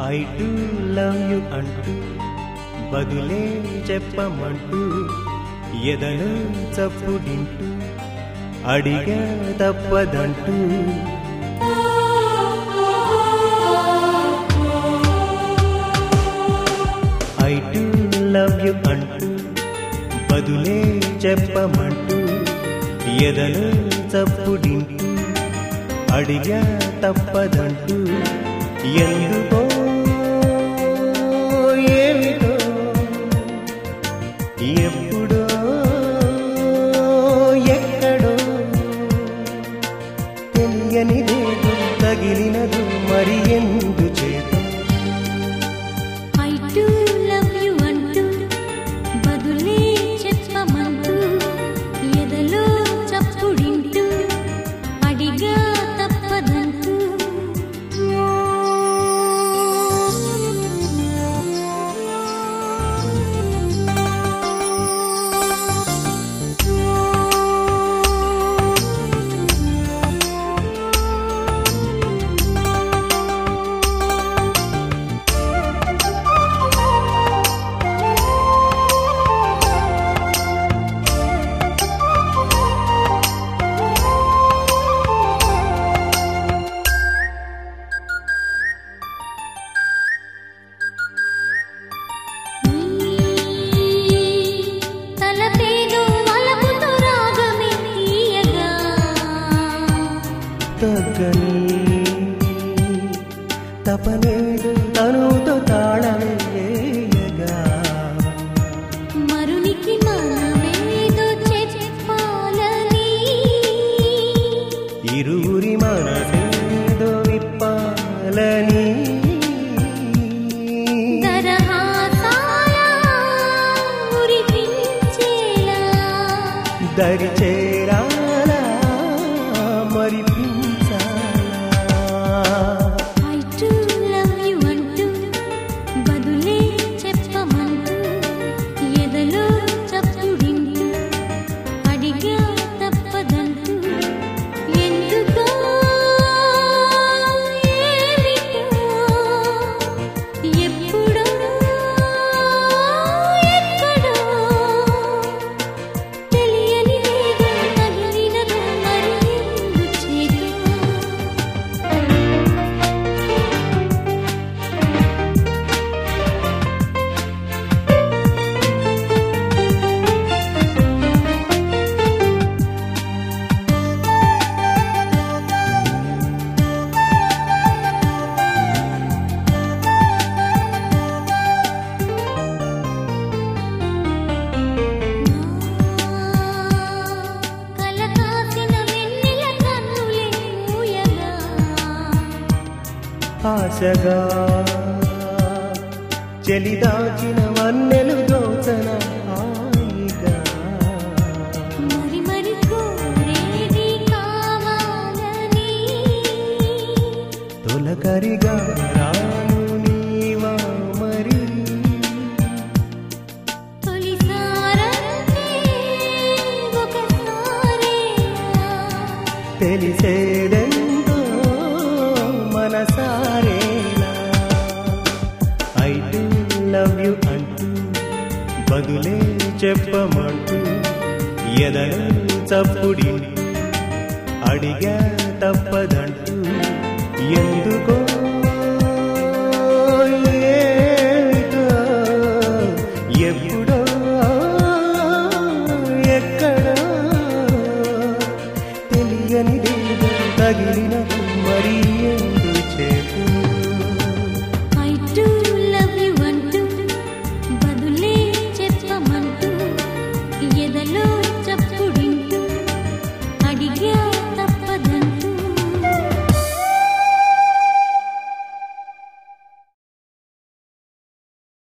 I too love you అంటూ బదులే చెప్పమంటూ ఎదను చప్పుడింటూ అడిగా తప్పదంటూ ఐ టు లవ్ యు అంటూ బదులే చెప్పమంటూ ఎదను చప్పుడింటూ అడిగా తప్పదంటూ ఎందుకో ఏమిటో ఎప్పుడో ఎక్కడో తెలియనిదేదో తగిలినదు మరి ఎందు చేత ఐ టు లవ్ యు అంటూ బదులే చెప్పమంటూ ఎదలో చప్పుడింటూ అడిగా తప్పదంటూ తలపేదో వలపుతో రాగమే తీయగా తగ్గని తపనేదు తనుతో తాళవేయగా మరునికి మనమేదో చెప్పాలని ఇరువురి మనసేదో విప్పాలని దరహాసాల ఉరిపించేలా దరి చేరాలా మరి ఐ టు లవ్ యు అంటూ బదులే చెప్పమంటూ ఎదలో చప్పుడింటూ అడిగా తప్పదంటూ ఎందుకో ఏమిటో ఎప్పుడో ఎక్కడో తెలియనిదేదో తగిలినదో మరి ఎందు చేతో కలకాసిన వెన్నెల కన్నులే ఊయగా ఆశగా చెలిదాచిన వన్నెలు దోచన హాయిగా మరి మరి కోరేది కావాలని తొలకరిగా రాను నీవా మరి తొలిసారంటే ఒకసారేనా తెలిసేదెంతో మనసారేలా ఐ డు లవ్ యు అంటూ బదులే చెప్పమంటూ ఎదను చప్పుడింటూ అడిగా తప్పదంటూ ఎందుకో